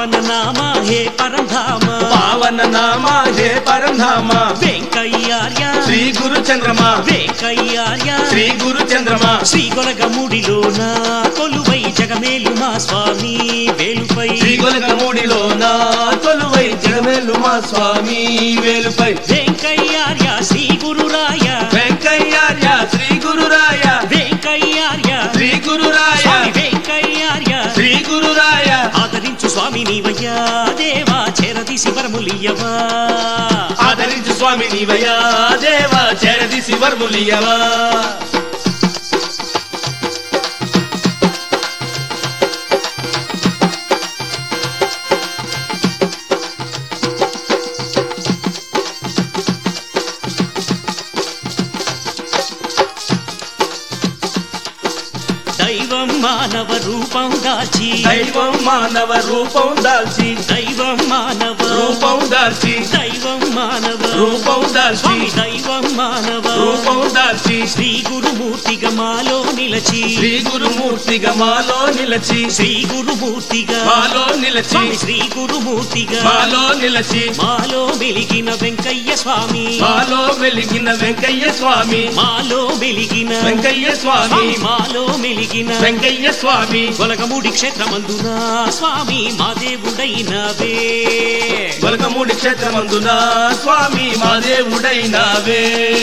పావన నామ హే పరంధామ పావన నామ హే పరంధామ వెంకయ్యార్య శ్రీ గురు చంద్రమా వెంకయ్యార్య శ్రీ గురు చంద్రమా శ్రీ గొలగముడిలోన కొలువై జగమేలు మా స్వామి వేలుపై శ్రీ గొలగముడిలో నా కొలువై జగమేలు మా స్వామి వేలుపై వెంకయ్యార్య శ్రీ గురురాయ వెంకయ్యార్య శ్రీ గురురాయ వెంకయ్యార్య శ్రీ గురురాయ స్వామి వెంకయ్యార్య శ్రీ గురురాయ ఆదరించు స్వామి నీవయ్యా దేవా చేరదీసి వరములియవా ఆదరించు స్వామి నీవయ్యా దేవ చేరది శివర్ములియవా దైవం మానవ రూపం దాల్చి దైవం మానవ రూపం దాల్చి దైవం మానవ రూపం దాల్చి దైవం మానవ రూపం దాల్చి స్వామి దైవం మానవ రూపం దాల్చి శ్రీ గురుమూర్తిగా మాలో నిలచి శ్రీ గురుమూర్తిగా మాలో నిలచి శ్రీ గురుమూర్తిగా మాలో నిలచి స్వామి శ్రీ గురుమూర్తిగా మాలో నిలచి మాలో వెలిగిన వెంకయ్య స్వామి మాలో వెలిగిన వెంకయ్య స్వామి మాలో వెలిగిన వెంకయ్య స్వామి స్వామి మాలో మెలిగిన వెంకయ్య స్వామి గొలగముడి క్షేత్రమందున స్వామి మా దేవుడైనవే గొలకమూడి క్షేత్రమందున స్వామి మా దేవుడైనావే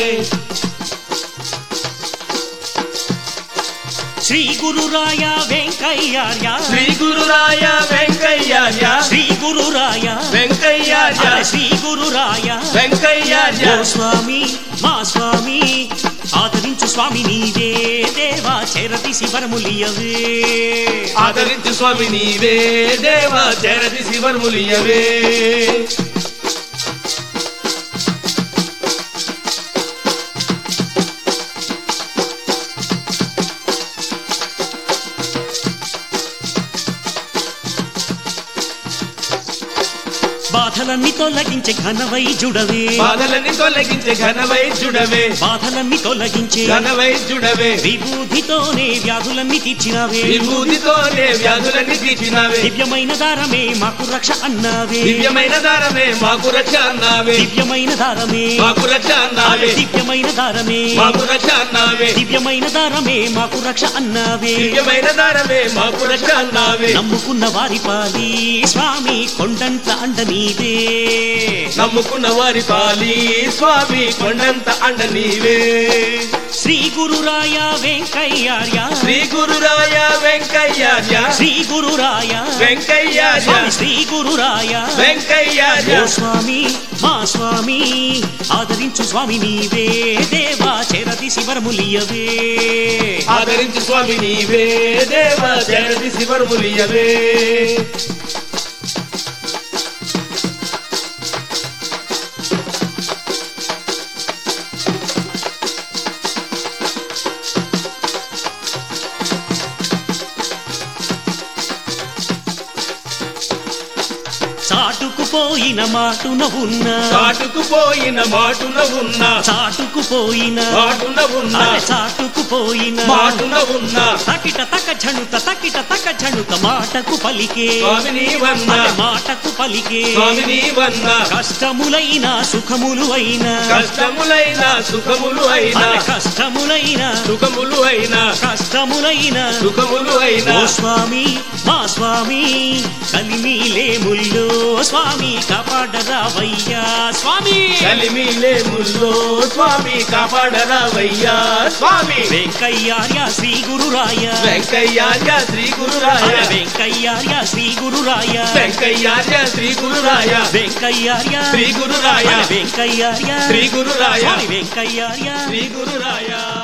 శ్రీ గురురాయ వెంకయ్యార్య శ్రీ గురురాయ వెంకయ్యార్య శ్రీ గురురాయ వెంకయ్యార్య అరే శ్రీ గురురాయ వెంకయ్యార్య ఓ స్వామి మా స్వామి ఆదరించు స్వామి నీవే దేవా చేరదీసి వరములియవే ఆదరించు స్వామి నీవే దేవ చేరది శివర్ములియవే బాధలన్నీ తొలగించే ఘనవై జుడవే బాధలన్నీ తొలగించే ఘనవైద్యుడవే బాధలన్నీ తొలగించే ఘనవైద్యుడవే విభూతితోనే వ్యాధులన్నీ తీర్చినవే విభూతితోనే వ్యాధులన్నీ తీర్చినావే దివ్యమైన దారమే మాకు రక్ష అన్నావే దివ్యమైన దారమే మాకు రక్ష అన్నావే దివ్యమైన దారమే మాకు రక్ష అన్నావే దివ్యమైన దారమే మాకు రక్ష అన్నావే దివ్యమైన దారమే మాకు రక్ష అన్నావే దివ్యమైన దారమే మాకు రక్ష అన్నావే నమ్ముకున్న వారి పాలి స్వామి కొండంత అండ నీవే నమ్ముకున్న వారి పాలి స్వామి కొండంత అండ నీవే శ్రీ గురురాయ వెంకయ్యార్య శ్రీ గురురాయ వెంకయ్యార్య శ్రీ గురురాయ వెంకయ్యార్య స్వామి శ్రీ గురురాయ వెంకయ్యార్య ఓ స్వామి మా స్వామి ఆదరించు స్వామి నీవే దేవా చేరది శివరములియవే ఆదరించు స్వామి నీవే దేవ జగతి శివర్ములియవే చాటుకుపోయిన మాటున ఉన్న చాటుకుపోయిన మాటున ఉన్న చాటుకుపోయిన మాటున ఉన్న అరే చాటుకుపోయిన మాటున ఉన్న తకిట తక ఝణుత తకిట తక ఝణుత మాటకు పలికే స్వామిని వన్న అరే మాటకు పలికే స్వామిని వన్న కష్టములైన సుఖములు అయినా కష్టములైన సుఖములు అయిన అరే కష్టములైన సుఖములు అయిన కష్టములైన సుఖములు అయిన ఓ స్వామి మా స్వామి కలిమిలేముల్లో స్వామి కాపాడరావయ్యా స్వామి కలిమిలే ముల్లో స్వామి కాపాడరావయ్యా స్వామి వెంకయ్యార్య శ్రీ గురురాయ వెంకయ్యార్య శ్రీ గురురాయ అరే వెంకయ్యార్య శ్రీ గురురాయ వెంకయ్యార్య శ్రీ గురురాయ వెంకయ్యార్య శ్రీ గురురాయ అరే వెంకయ్యార్య శ్రీ గురురాయ స్వామి వెంకయ్యార్య శ్రీ గురురాయ